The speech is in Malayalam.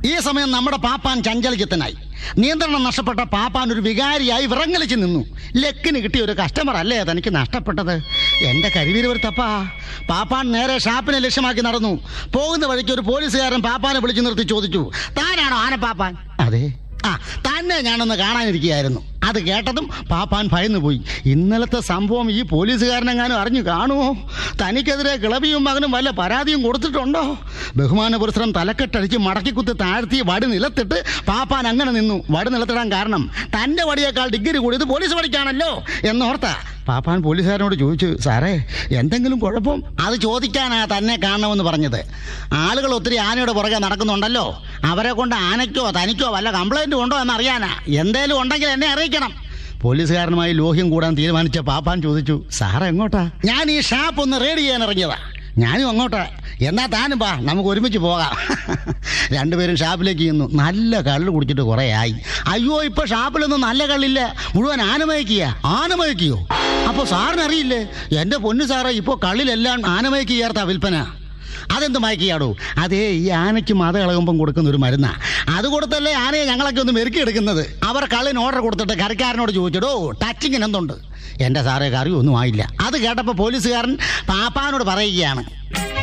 ഈ സമയം നമ്മുടെ പാപ്പാൻ ചഞ്ചലചിത്തനായി നിയന്ത്രണം നഷ്ടപ്പെട്ട പാപ്പാൻ ഒരു വികാരിയായി വിറങ്ങലിച്ച് നിന്നു ലക്കിന് കിട്ടിയ ഒരു കസ്റ്റമർ അല്ലേ തനിക്ക് നഷ്ടപ്പെട്ടത് എന്റെ കരിവീരവരുത്തപ്പാ പാപ്പാൻ നേരെ ഷാപ്പിനെ ലക്ഷ്യമാക്കി നടന്നു പോകുന്ന വഴിക്ക് ഒരു പോലീസുകാരൻ പാപ്പാനെ വിളിച്ചു നിർത്തി ചോദിച്ചു താനാണോ ആനപ്പാപ്പാൻ അതെ ആ തന്നെ ഞാനൊന്ന് കാണാനിരിക്കുകയായിരുന്നു അത് കേട്ടതും പാപ്പാൻ ഭയന്നു പോയി ഇന്നലത്തെ സംഭവം ഈ പോലീസുകാരനെങ്ങാനും അറിഞ്ഞു കാണുമോ തനിക്കെതിരെ കിളവിയും മകനും വല്ല പരാതിയും കൊടുത്തിട്ടുണ്ടോ ബഹുമാന പുരസ്സരം തലക്കെട്ടടിച്ച് മടക്കിക്കുത്തി താഴ്ത്തി വടി നിലത്തിട്ട് പാപ്പാൻ അങ്ങനെ നിന്നു വടി നിലത്തിടാൻ കാരണം തന്റെ വടിയേക്കാൾ ഡിഗ്രി കൂടിയത് പോലീസ് വടിക്കാണല്ലോ എന്നോർത്ത പാപ്പാൻ പോലീസുകാരനോട് ചോദിച്ചു സാറേ എന്തെങ്കിലും കുഴപ്പം അത് ചോദിക്കാനാ തന്നെ കാണണമെന്ന് പറഞ്ഞത് ആളുകൾ ഒത്തിരി ആനയുടെ പുറകെ നടക്കുന്നുണ്ടല്ലോ അവരെ കൊണ്ട് ആനയ്ക്കോ തനിക്കോ വല്ല കംപ്ലൈൻറ്റും ഉണ്ടോ എന്നറിയാനാ എന്തേലും ഉണ്ടെങ്കിൽ എന്നെ അറിയിക്കണം പോലീസുകാരനുമായി ലോഹ്യം കൂടാൻ തീരുമാനിച്ച പാപ്പാൻ ചോദിച്ചു സാർ എങ്ങോട്ടാ ഞാൻ ഈ ഷാപ്പ് ഒന്ന് റെഡി ചെയ്യാൻ ഇറങ്ങിയതാ ഞാനും അങ്ങോട്ടാ എന്നാ താനും പാ നമുക്ക് ഒരുമിച്ച് പോകാം രണ്ടുപേരും ഷാപ്പിലേക്ക് ചെന്നു നല്ല കള്ള് കുടിച്ചിട്ട് കുറേ ആയി അയ്യോ ഇപ്പൊ ഷാപ്പിലൊന്നും നല്ല കള്ളില്ല മുഴുവൻ ആനമയക്കിയ ആനമയക്കിയോ അപ്പൊ സാറിനറിയില്ലേ എന്റെ പൊന്നു സാറേ ഇപ്പൊ കള്ളിലെല്ലാം ആനമയക്കി ചേർത്താ വിൽപ്പന അതെന്ത് മയക്കിയാടോ അതേ ഈ ആനയ്ക്ക് മത ഇളകുമ്പം കൊടുക്കുന്ന ഒരു മരുന്നാ അത് കൊടുത്തല്ലേ ആനയെ ഞങ്ങളൊക്കെ ഒന്ന് മെരുക്കി എടുക്കുന്നത് അവർ കള്ളിന് ഓർഡർ കൊടുത്തിട്ട് കറിക്കാരനോട് ചോദിച്ചടോ ടച്ചിങ്ങിന് എന്തുണ്ട് എന്റെ സാറേ കറി ഒന്നും ആയില്ല അത് കേട്ടപ്പോൾ പോലീസുകാരൻ പാപ്പാനോട് പറയുകയാണ്